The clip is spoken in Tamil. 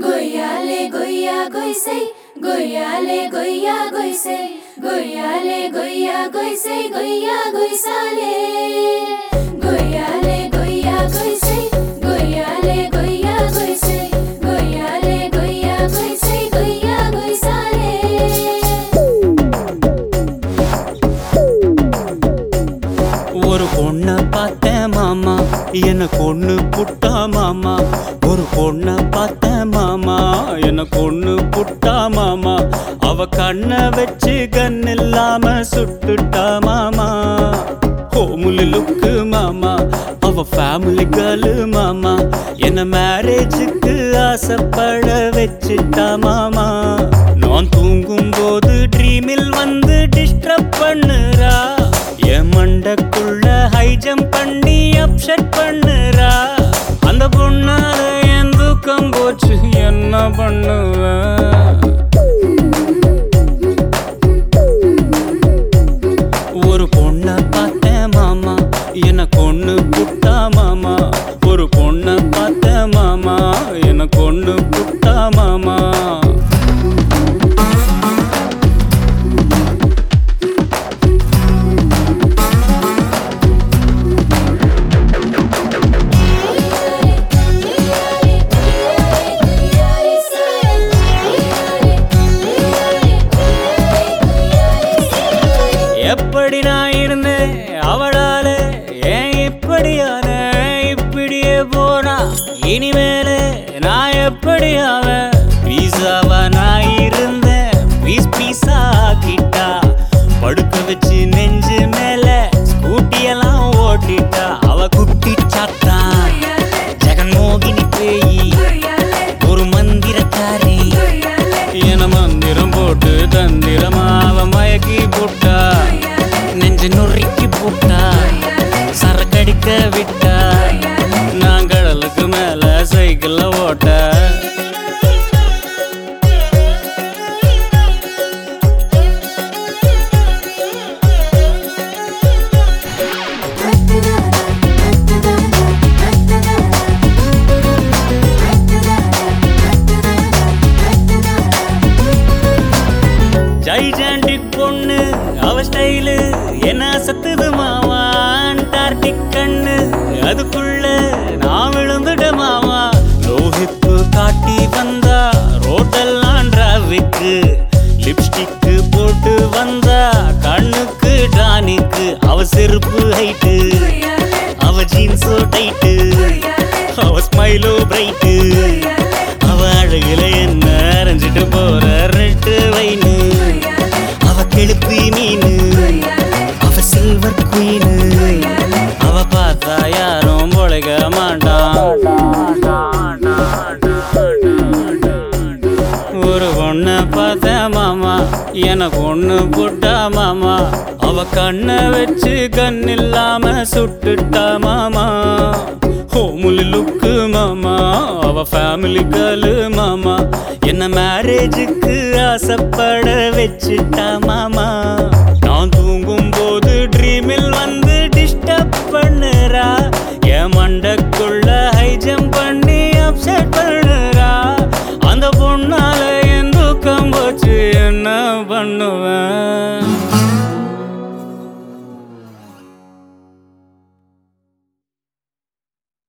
గొయ్యాలే గొయ్యా గొయ్సై గొయ్యాలే గొయ్యా గొయ్సై గొయ్యాలే గొయ్యా గొయ్సై గొయ్యా గొయ్సాలే గొయ్యాలే గొయ్యా గొయ్సై గొయ్యాలే గొయ్యా గొయ్సై గొయ్యాలే గొయ్యా గొయ్సై గొయ్యా గొయ్సాలే ஒரு பொண்ண பார்த்தேன் மாமா எனக்கு ஒண்ணு புட்டா மாமா ஒரு பொண்ண பார்த்தேன் மாமா எனக்கு ஒண்ணு புட்டா மாமா அவ கண்ண வச்சு கண் இல்லாம சுட்டுட்டா மாமா ஹோமுலி லுக்கு மாமா அவ ஃபேமிலி கேர்ளு மாமா என்ன மேரேஜுக்கு ஆசைப்பட வச்சுட்டா மாமா நான் தூங்கும் போது ட்ரீமில் வந்து டிஸ்டர்ப் பண்ணுறா என் மண்டக்குள்ள ஹை ஜம்ப் பண்ணி அப்செட் பண்ணுறா அந்த பொண்ணால என் தூக்கம் போச்சு என்ன பண்ணுவேன் ஒரு பொண்ண பார்த்தேன் மாமா எனக்கு ஒண்ணு புட்டா மாமா ஒரு பொண்ண பார்த்தேன் மாமா எனக்கு ஒண்ணு புட்டா மாமா எப்படி நான் இருந்தேன் அவளால ஏன் இப்படியான இப்படியே போனா இனிமேலே நான் எப்படி அவன் பீஸாவா நான் இருந்தேன் பீஸ் பீஸா ஆக்கிட்டா படுக்க வச்சு நெஞ்சு மேல ஸ்கூட்டி எல்லாம் ஓட்டிட்டா அவ குட்டி சாத்தான் ஜெகன்மோகினி பேயி ஒரு மந்திரக்காரி என மந்திரம் போட்டு தந்திரமாவ மயக்கி போட்டா நெஞ்சு நொறுக்கி போட்டா சரக்கடிக்க விட்டா நான் கடலுக்கு மேல சைக்கிள்ல ஓட்ட ஜைஜாண்டிக் பொண்ணு அவ ஸ்டைலு என்ன சத்துது மாமா அண்டார்டிக் கண்ணு அதுக்குள்ள நான் விழுந்துட மாமா ரோஹிப்பு காட்டி வந்தா ரோட்டெல்லாம் டிராபிக்கு லிப்ஸ்டிக்கு போட்டு வந்தா கண்ணுக்கு டானிக்கு அவ செருப்பு ஹைட்டு அவ ஜீன்ஸோ டைட்டு அவ ஸ்மைலோ பிரைட்டு அவ அழகுல என்ன அரைஞ்சிட்டு போற ரெட்டு வைனு அவ கெளுப்பி மீனு அவ சில்வர் குயினு அவ பார்த்தா யாரும் பொழைக்க மாட்டான் ஒரு பொண்ணு பார்த்தேன் மாமா எனக்கு ஒண்ணு போட்டா மாமா அவ கண்ணை வச்சு கண் இல்லாம சுட்டுட்டா மாமா ஹோமுலி லுக்கு மாமா அவ ஃபேமிலி கேர்ளு மாமா என்ன மேரேஜுக்கு ஆசைப்பட வச்சுட்டா மாமா